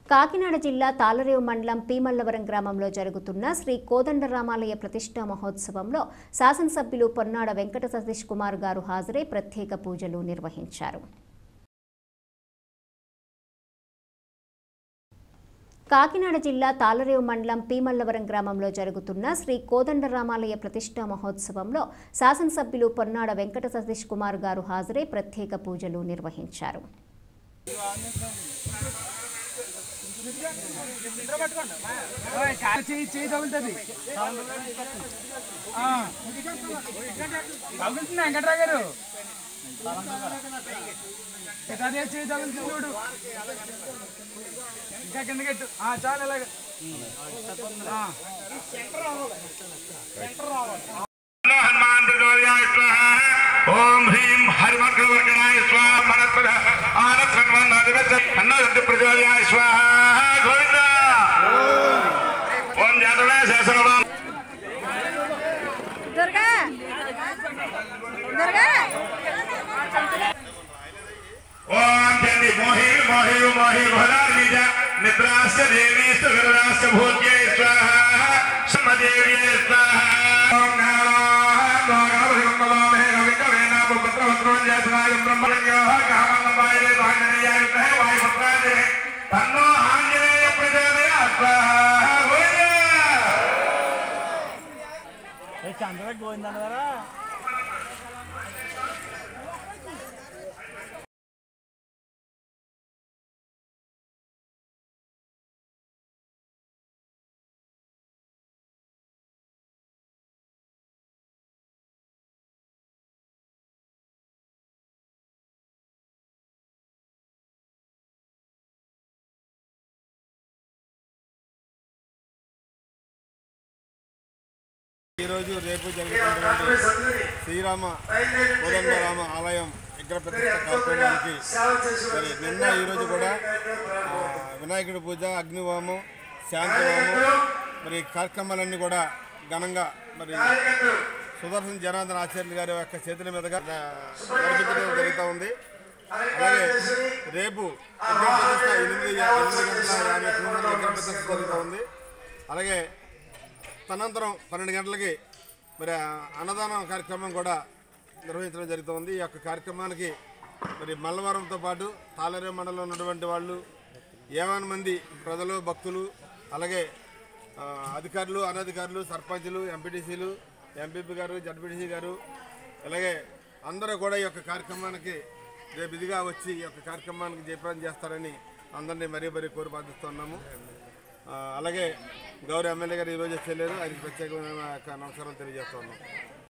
కాకినాడ జిల్లా తాళరేవు మండలం పీమల్లవరం గ్రామంలో జరుగుతున్న శ్రీ కోదండరామాలయ ప్రతిష్ఠా మహోత్సవంలో శాసనసభ్యులు పొన్నాడ వెంకట సతీష్ కుమార్ గారు హాజరై ప్రత్యేక పూజలు నిర్వహించారు కాకినాడ జిల్లా తాళరేవు మండలం పీమల్లవరం గ్రామంలో జరుగుతున్న శ్రీ కోదండరామాలయ ప్రతిష్ఠా మహోత్సవంలో శాసనసభ్యులు పొన్నాడ వెంకట సతీష్ కుమార్ గారు హాజరై ప్రత్యేక పూజలు నిర్వహించారు చేయి చేయి తగులుతుంది తగులుతుంది వెంకట్రావు గారు అదే చేయి తగులుతుంది చూడు ఇంకా కిందకెట్టు ఆ, చాలు ఇలాగ ఆ. हनुमान प्रचोदयाय स्वाहा ओम ह्रीं हरिमर्कवर्गणाय स्वाहा मनस्पद आनत सन्वन्नादिवच अन्नदन्त प्रचोदयाय स्वाहा गोविंद ओम जातवे सहस्रनाम దుర్గా దుర్గా ओम चंडी मोहि मोहि मोहि भलार निज निद्राश्च देवीश्च गरुडाश्च भूत्यै स्वाहा समदेव्यै स्वाहा ओम नमो भगवते नमः गोविंदवे नमः पुत्रवत्रों जयसनाय ब्रह्मण्योः कामलम्बाय वांगनेयाय कहे वायुपुत्राय तन्नो आंजनेय प्रचोदयात् स्वाहा गोविंद ఈరోజు రేపు జరుగుతున్నటువంటి శ్రీరామ కోదండరామ ఆలయం విగ్రహ ప్రతిష్ట కార్యక్రమానికి మరి నిన్న ఈరోజు కూడా ఆ, వినాయకుడి పూజ అగ్నిహోమం శాంతిహోమం మరి ఈ కార్యక్రమాలన్నీ కూడా ఘనంగా మరి సుదర్శన్ జనార్దన్ ఆచార్యులు గారి యొక్క చేతుల మీదుగా ఆ, జరిపించడం జరుగుతూ ఉంది అలాగే రేపు విగ్రహ ప్రతిష్ట ఎనిమిది ఎనిమిది గంటల యాభై నిమిషాల విగ్రహ ప్రతిష్ట జరుగుతూ ఉంది అలాగే తనంతరం పన్నెండు గంటలకి మరి ఆ అన్నదానం కార్యక్రమం కూడా నిర్వహించడం జరుగుతుంది ఈ యొక్క కార్యక్రమానికి మరి మల్లవరంతో పాటు తాళరే మండలంలో ఉన్నటువంటి వాళ్ళు ఏవన్ మంది ప్రజలు భక్తులు అలాగే ఆ, అధికారులు అనధికారులు సర్పంచులు ఎంపీటీసీలు ఎంపీపీ గారు జడ్పీటీసీ గారు అలాగే అందరూ కూడా ఈ యొక్క కార్యక్రమానికి రేపు ఇదిగా వచ్చి ఈ యొక్క కార్యక్రమానికి జయప్రదం చేస్తారని అందరినీ మరీ మరీ కోరి బాధిస్తున్నాము ఆ, అలాగే గౌరవ ఎమ్మెల్యే గారు ఈరోజు వచ్చేలేరు ఆయనకి ప్రత్యేకమైన యొక్క నమస్కారాలు తెలియజేస్తున్నాం